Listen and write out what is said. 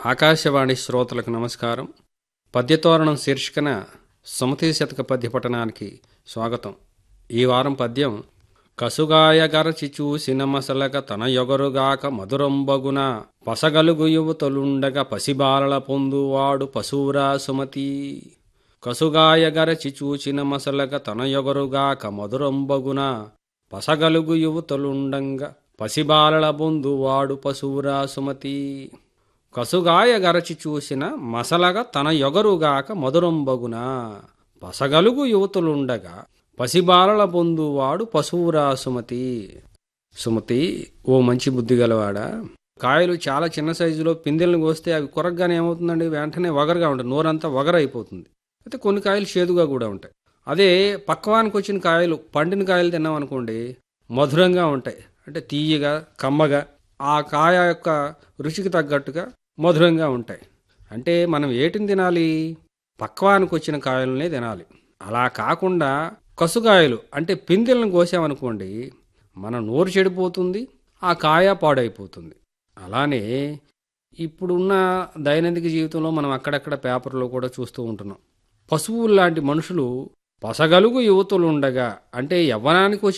ఆకాశవాణి శ్రోతలకు నమస్కారం పద్యతోరణం శీర్షికన సుమతి శతక పద్య పఠనానికి స్వాగతం ఈ వారం పద్యం కసుగాయ గరచి చూసిన మసలక తన యొగరుగాక మధురంబగున పసగలుగు యువతలుండగా పసిబాలల పొందువాడు పశువురా సుమతి కసుగాయ గరచి చూచిన మసలక తన యొగరుగాక మధురంబగున పసగలుగు యువతలుండంగా పసిబాలల బొందువాడు పశువురా సుమతి కసుగాయ గరచి చూసిన మసలగా తన యొగరుగాక మధురంబగున పసగలుగు యువతులుండగా పసిబాలల పొందువాడు పశువురా సుమతి సుమతి ఓ మంచి బుద్ధి గలవాడా కాయలు చాలా చిన్న సైజులో పిందెలను కోస్తే అవి కొరగ్గానే ఏమవుతుందండి వెంటనే వగరగా ఉంటుంది నోరంతా వగర అయిపోతుంది అయితే కొన్ని కాయలు చేదుగా కూడా ఉంటాయి అదే పక్వానికి వచ్చిన కాయలు పండిన కాయలు తిన్నాం అనుకోండి మధురంగా ఉంటాయి అంటే తీయగా కమ్మగా ఆ కాయ యొక్క రుచికి తగ్గట్టుగా మధురంగా ఉంటాయి అంటే మనం ఏటిని తినాలి పక్వానికి వచ్చిన కాయలనే తినాలి అలా కాకుండా కసుకాయలు అంటే పిందెలను కోసామనుకోండి మన నోరు చెడిపోతుంది ఆ కాయ పాడైపోతుంది అలానే ఇప్పుడున్న దైనందిక జీవితంలో మనం అక్కడక్కడ పేపర్లో కూడా చూస్తూ ఉంటున్నాం పశువులు లాంటి మనుషులు పసగలుగు యువతులు ఉండగా అంటే యవ్వనానికి వచ్చి